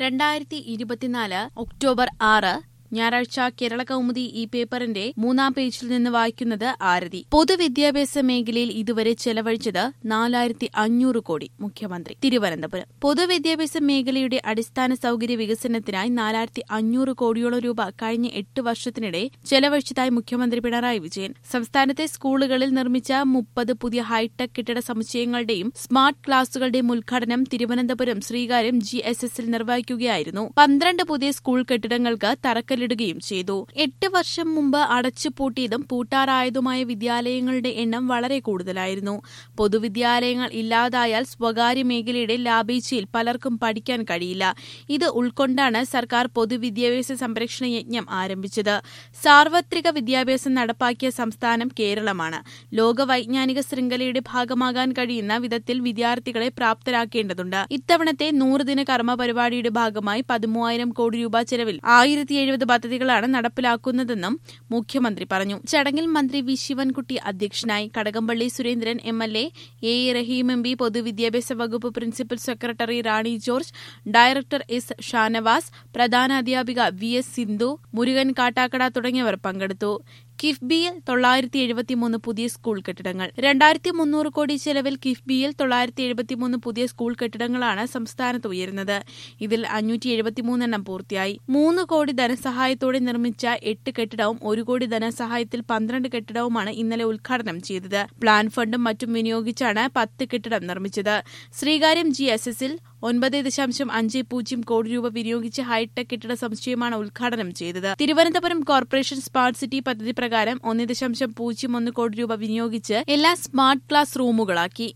രണ്ടായിരത്തി ഇരുപത്തിനാല് ഒക്ടോബർ ആറ് ഞായറാഴ്ച കേരള കൗമുദി ഈ പേപ്പറിന്റെ മൂന്നാം പേജിൽ നിന്ന് വായിക്കുന്നത് ആരതി പൊതുവിദ്യാഭ്യാസ മേഖലയിൽ ഇതുവരെ ചെലവഴിച്ചത് നാലായിരത്തി അഞ്ഞൂറ് കോടി മുഖ്യമന്ത്രി തിരുവനന്തപുരം പൊതുവിദ്യാഭ്യാസ മേഖലയുടെ അടിസ്ഥാന സൌകര്യ വികസനത്തിനായി നാലായിരത്തി അഞ്ഞൂറ് കോടിയോളം രൂപ കഴിഞ്ഞ എട്ട് വർഷത്തിനിടെ ചെലവഴിച്ചതായി മുഖ്യമന്ത്രി പിണറായി വിജയൻ സംസ്ഥാനത്തെ സ്കൂളുകളിൽ നിർമ്മിച്ച മുപ്പത് പുതിയ ഹൈടെക് കെട്ടിട സമുച്ചയങ്ങളുടെയും സ്മാർട്ട് ക്ലാസുകളുടെയും ഉദ്ഘാടനം തിരുവനന്തപുരം ശ്രീകാര്യം ജി എസ് എസിൽ നിർവഹിക്കുകയായിരുന്നു പന്ത്രണ്ട് പുതിയ സ്കൂൾ കെട്ടിടങ്ങൾക്ക് തറക്കല്ലിടുകയും ചെയ്തു എട്ട് വർഷം മുമ്പ് അടച്ചുപൂട്ടിയതും പൂട്ടാറായതുമായ വിദ്യാലയങ്ങളുടെ എണ്ണം വളരെ കൂടുതലായിരുന്നു പൊതുവിദ്യാലയങ്ങൾ ഇല്ലാതായാൽ സ്വകാര്യ മേഖലയുടെ ലാഭേച്ഛയിൽ പലർക്കും പഠിക്കാൻ കഴിയില്ല ഇത് ഉൾക്കൊണ്ടാണ് സർക്കാർ പൊതുവിദ്യാഭ്യാസ സംരക്ഷണ യജ്ഞം ആരംഭിച്ചത് സാർവത്രിക വിദ്യാഭ്യാസം നടപ്പാക്കിയ സംസ്ഥാനം കേരളമാണ് ലോക വൈജ്ഞാനിക ശൃംഖലയുടെ ഭാഗമാകാൻ കഴിയുന്ന വിധത്തിൽ വിദ്യാർത്ഥികളെ പ്രാപ്തരാക്കേണ്ടതുണ്ട് ഇത്തവണത്തെ നൂറുദിന കർമ്മ പരിപാടിയുടെ ഭാഗമായി പതിമൂവായിരം കോടി രൂപ ചെലവിൽ ആയിരത്തി എഴുപത് പദ്ധതികളാണ് നടപ്പിലാക്കുന്നതെന്നും മുഖ്യമന്ത്രി പറഞ്ഞു ചടങ്ങിൽ മന്ത്രി വി ശിവൻകുട്ടി അധ്യക്ഷനായി Kadakampally Surendran M L A A Rahim M P പൊതുവിദ്യാഭ്യാസ വകുപ്പ് principal secretary Rani George director S Shanavas പ്രധാന അധ്യാപിക വി എസ് സിന്ധു മുരുകൻ കാട്ടാക്കട തുടങ്ങിയവർ പങ്കെടുത്തു കിഫ്ബിയിൽ തൊള്ളായിരത്തി എഴുപത്തിമൂന്ന് പുതിയ സ്കൂൾ കെട്ടിടങ്ങൾ രണ്ടായിരത്തി മുന്നൂറ് കോടി ചെലവിൽ കിഫ്ബിയിൽ തൊള്ളായിരത്തി എഴുപത്തിമൂന്ന് പുതിയ സ്കൂൾ കെട്ടിടങ്ങളാണ് സംസ്ഥാനത്ത് ഉയരുന്നത് ഇതിൽ അഞ്ഞൂറ്റി എഴുപത്തിമൂന്നെണ്ണം പൂർത്തിയായി മൂന്ന് കോടി ധനസഹായത്തോടെ നിർമ്മിച്ച എട്ട് കെട്ടിടവും ഒരു കോടി ധനസഹായത്തിൽ പന്ത്രണ്ട് കെട്ടിടവുമാണ് ഇന്നലെ ഉദ്ഘാടനം ചെയ്തത് പ്ലാൻ ഫണ്ടും മറ്റും വിനിയോഗിച്ചാണ് പത്ത് കെട്ടിടം നിർമ്മിച്ചത് ശ്രീകാര്യം ജി എസ് എസിൽ ഒൻപത് ദശാംശം അഞ്ച് പൂജ്യം കോടി രൂപ വിനിയോഗിച്ച് ഹൈടെക് കെട്ടിട സമുച്ചയമാണ് ഉദ്ഘാടനം ചെയ്തത് തിരുവനന്തപുരം കോർപ്പറേഷൻ സ്മാർട്ട് സിറ്റി പദ്ധതി പ്രകാരം ഒന്ന് ദശാംശം പൂജ്യം ഒന്ന് കോടി രൂപ വിനിയോഗിച്ച് എല്ലാ സ്മാർട്ട് ക്ലാസ് റൂമുകളാക്കി